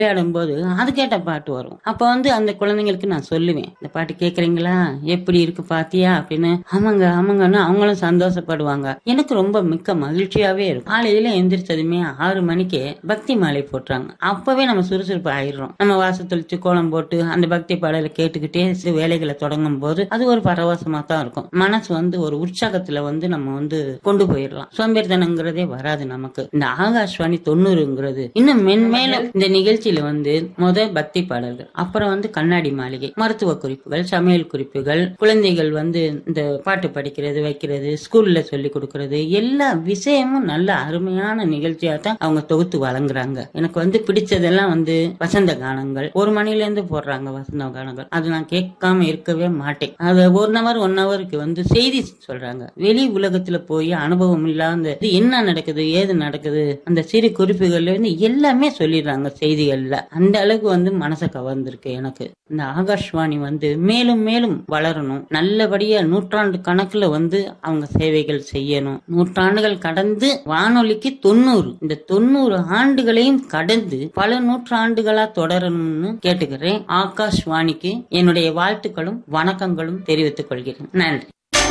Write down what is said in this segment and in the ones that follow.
விளையாடும் போது அதுக்கேட்ட பாட்டு வரும் அப்ப வந்து அந்த குழந்தைங்களுக்கு நான் சொல்லுவேன் இந்த பாட்டு கேக்குறீங்களா எப்படி இருக்கு பாத்தியா அப்படின்னு ஆமாங்க ஆமாங்கன்னு அவங்களும் சந்தோஷப்படுவாங்க எனக்கு ரொம்ப மிக்க மகிழ்ச்சியாவே இருக்கும் காலையில எந்திரிச்சதுமே ஆறு மணிக்கு பக்தி மாலை போட்டுறாங்க அப்பவே நம்ம சுறுசுறுப்பு ஆயிடுறோம் நம்ம வாசல் தெளிச்சு கோலம் போட்டு அந்த பக்தி பாடலை கேட்டுக்கிட்டே சில வேலைகளை தொடங்கும் போது அது ஒரு பரவசமா தான் இருக்கும் மனசு வந்து ஒரு உற்சாகத்துல வந்து நம்ம வந்து கொண்டு போயிடலாம் சோம்பேறித்தனங்கிறதே வராது நமக்கு இந்த ஆகாஷ்வாணி தொண்ணூறுங்கிறது இன்னும் மென்மேலும் இந்த நிகழ்ச்சியில வந்து முத பக்தி பாடல்கள் அப்புறம் வந்து கண்ணாடி மாளிகை மருத்துவ குறிப்புகள் சமையல் குறிப்புகள் குழந்தைகள் வந்து இந்த பாட்டு படிக்கிறது வைக்கிறது ஸ்கூல்ல சொல்லி கொடுக்கறது எல்லா விஷயமும் நல்ல அருமையான நிகழ்ச்சியா தான் அவங்க தொகுத்து வழங்குறாங்க எனக்கு வந்து பிடிச்சதெல்லாம் வந்து வசந்த கானங்கள் ஒரு மணில இருந்து போடுறாங்க வசந்த கானங்கள் அது நான் கேட்காம இருக்கவே மாட்டேன் அது ஒன் ஹவர் ஒன் ஹவருக்கு வந்து செய்தி சொல்றாங்க வெளி உலகத்துல போய் அனுபவம் இல்லாத இது என்ன நடக்குது ஏது நடக்குது அந்த சிறு குறிப்புகள்ல இருந்து எல்லாமே சொல்லிடுறாங்க செய்திகள்ல அந்த அளவுக்கு வந்து மனசை கவர்ந்திருக்கு எனக்கு இந்த ஆகாஷ்வாணி வந்து மேலும் மேலும் வளரணும் நல்லபடியா நூற்றாண்டு கணக்குல வந்து அவங்க சேவைகள் செய்யணும் நூற்றாண்டுகள் கடந்து வானொலிக்கு தொண்ணூறு இந்த தொண்ணூறு ஆண்டுகளையும் கடந்து பல நூற்றாண்டுகளா தொடரணும்னு கேட்டுக்கிறேன் ஆகாஷ்வாணிக்கு என்னுடைய வாழ்த்துக்களும் வணக்கங்களும் தெரிவித்துக் கொள்கிறேன் நன்றி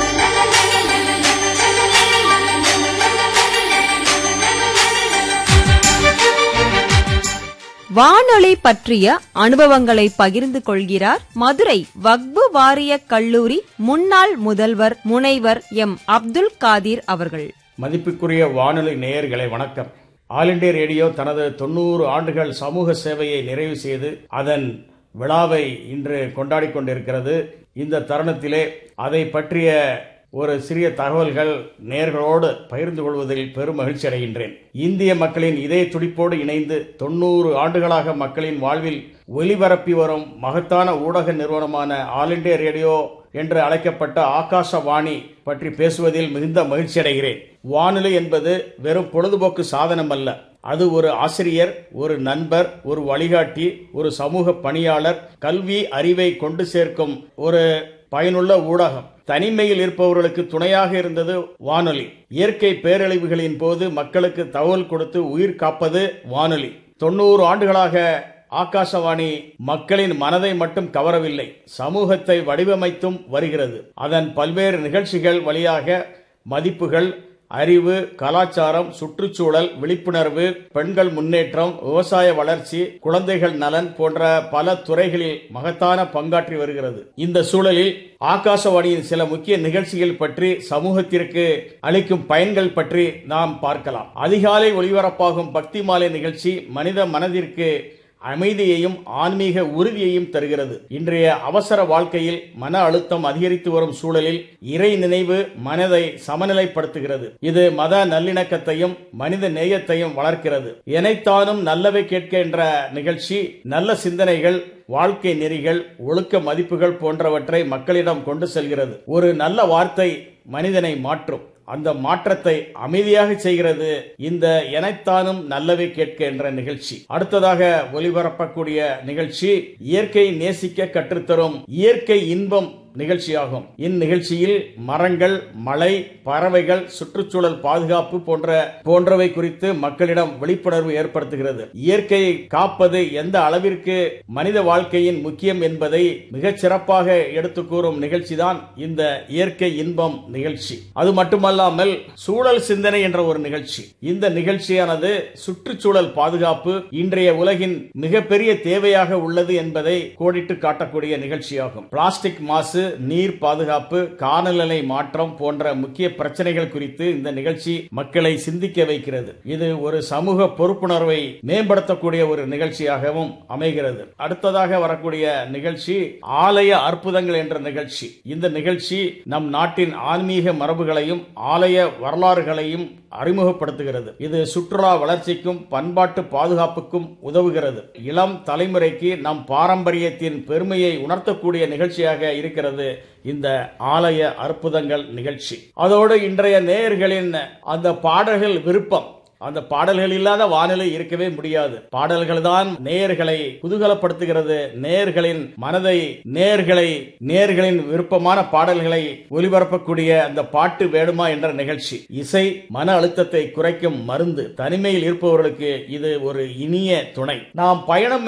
வானொலி பற்றிய அனுபவங்களை பகிர்ந்து கொள்கிறார் மதுரை வக்பு வாரிய கல்லூரி முன்னாள் முதல்வர் முனைவர் எம் அப்துல் காதிர் அவர்கள் மதிப்புக்குரிய வானொலி நேயர்களை வணக்கம் ஆல் இண்டியா ரேடியோ தனது தொண்ணூறு ஆண்டுகள் சமூக சேவையை நிறைவு செய்து அதன் விழாவை இன்று கொண்டாடிக் கொண்டிருக்கிறது இந்த தருணத்திலே அதை பற்றிய ஒரு சிறிய தகவல்கள் நேர்களோடு பகிர்ந்து கொள்வதில் பெரும் மகிழ்ச்சி அடைகின்றேன் இந்திய மக்களின் இதய துடிப்போடு இணைந்து தொண்ணூறு ஆண்டுகளாக மக்களின் வாழ்வில் ஒலிபரப்பி வரும் மகத்தான ஊடக நிறுவனமான ஆல் இண்டியா ரேடியோ என்று அழைக்கப்பட்ட ஆகாசவாணி பற்றி பேசுவதில் மிகுந்த மகிழ்ச்சி அடைகிறேன் வானொலி என்பது வெறும் பொழுதுபோக்கு சாதனம் அல்ல அது ஒரு ஆசிரியர் ஒரு நண்பர் ஒரு வழிகாட்டி ஒரு சமூக பணியாளர் கல்வி அறிவை கொண்டு சேர்க்கும் ஒரு பயனுள்ள ஊடகம் தனிமையில் இருப்பவர்களுக்கு துணையாக இருந்தது வானொலி இயற்கை பேரழிவுகளின் போது மக்களுக்கு தகவல் கொடுத்து உயிர் காப்பது வானொலி தொண்ணூறு ஆண்டுகளாக ஆகாசவாணி மக்களின் மனதை மட்டும் கவரவில்லை சமூகத்தை வடிவமைத்தும் வருகிறது அதன் பல்வேறு நிகழ்ச்சிகள் வழியாக மதிப்புகள் அறிவு கலாச்சாரம் சுற்றுச்சூழல் விழிப்புணர்வு பெண்கள் முன்னேற்றம் விவசாய வளர்ச்சி குழந்தைகள் நலன் போன்ற பல துறைகளில் மகத்தான பங்காற்றி வருகிறது இந்த சூழலில் ஆகாசவாணியின் சில முக்கிய நிகழ்ச்சிகள் பற்றி சமூகத்திற்கு அளிக்கும் பயன்கள் பற்றி நாம் பார்க்கலாம் அதிகாலை ஒளிபரப்பாகும் பக்தி மாலை நிகழ்ச்சி மனித மனதிற்கு அமைதியையும் ஆன்மீக உறுதியையும் தருகிறது இன்றைய அவசர வாழ்க்கையில் மன அழுத்தம் அதிகரித்து வரும் சூழலில் இறை நினைவு மனதை சமநிலைப்படுத்துகிறது இது மத நல்லிணக்கத்தையும் மனித நேயத்தையும் வளர்க்கிறது எனைத்தானும் நல்லவை கேட்க என்ற நிகழ்ச்சி நல்ல சிந்தனைகள் வாழ்க்கை நெறிகள் ஒழுக்க மதிப்புகள் போன்றவற்றை மக்களிடம் கொண்டு செல்கிறது ஒரு நல்ல வார்த்தை மனிதனை மாற்றும் அந்த மாற்றத்தை அமைதியாக செய்கிறது இந்த எனைத்தானும் நல்லவை கேட்க என்ற நிகழ்ச்சி அடுத்ததாக ஒலிபரப்பக்கூடிய நிகழ்ச்சி இயற்கை நேசிக்க கற்றுத்தரும் இயற்கை இன்பம் நிகழ்ச்சியாகும் இந்நிகழ்ச்சியில் மரங்கள் மழை பறவைகள் சுற்றுச்சூழல் பாதுகாப்பு போன்ற போன்றவை குறித்து மக்களிடம் விழிப்புணர்வு ஏற்படுத்துகிறது இயற்கையை காப்பது எந்த அளவிற்கு மனித வாழ்க்கையின் முக்கியம் என்பதை மிகச் சிறப்பாக எடுத்து கூறும் நிகழ்ச்சிதான் இந்த இயற்கை இன்பம் நிகழ்ச்சி அது மட்டுமல்லாமல் சூழல் சிந்தனை என்ற ஒரு நிகழ்ச்சி இந்த நிகழ்ச்சியானது சுற்றுச்சூழல் பாதுகாப்பு இன்றைய உலகின் மிகப்பெரிய தேவையாக உள்ளது என்பதை கோடிட்டு காட்டக்கூடிய நிகழ்ச்சியாகும் பிளாஸ்டிக் மாசு நீர் பாதுகாப்பு காலநிலை மாற்றம் போன்ற முக்கிய பிரச்சனைகள் குறித்து இந்த நிகழ்ச்சி மக்களை சிந்திக்க வைக்கிறது இது ஒரு சமூக பொறுப்புணர்வை மேம்படுத்தக்கூடிய ஒரு நிகழ்ச்சியாகவும் அமைகிறது அடுத்ததாக வரக்கூடிய நிகழ்ச்சி ஆலய அற்புதங்கள் என்ற நிகழ்ச்சி இந்த நிகழ்ச்சி நம் நாட்டின் ஆன்மீக மரபுகளையும் ஆலய வரலாறுகளையும் அறிமுகப்படுத்துகிறது இது சுற்றுலா வளர்ச்சிக்கும் பண்பாட்டு பாதுகாப்புக்கும் உதவுகிறது இளம் தலைமுறைக்கு நம் பாரம்பரியத்தின் பெருமையை உணர்த்தக்கூடிய நிகழ்ச்சியாக இருக்கிறது இந்த ஆலய அற்புதங்கள் நிகழ்ச்சி அதோடு இன்றைய நேயர்களின் அந்த பாடல்கள் விருப்பம் அந்த பாடல்கள் இல்லாத வானிலை இருக்கவே முடியாது பாடல்கள் தான் நேயர்களை குதூகலப்படுத்துகிறது நேயர்களின் மனதை நேயர்களை நேயர்களின் விருப்பமான பாடல்களை ஒலிபரப்பக்கூடிய அந்த பாட்டு வேணுமா என்ற நிகழ்ச்சி இசை மன அழுத்தத்தை குறைக்கும் மருந்து தனிமையில் இருப்பவர்களுக்கு இது ஒரு இனிய துணை நாம் பயணம்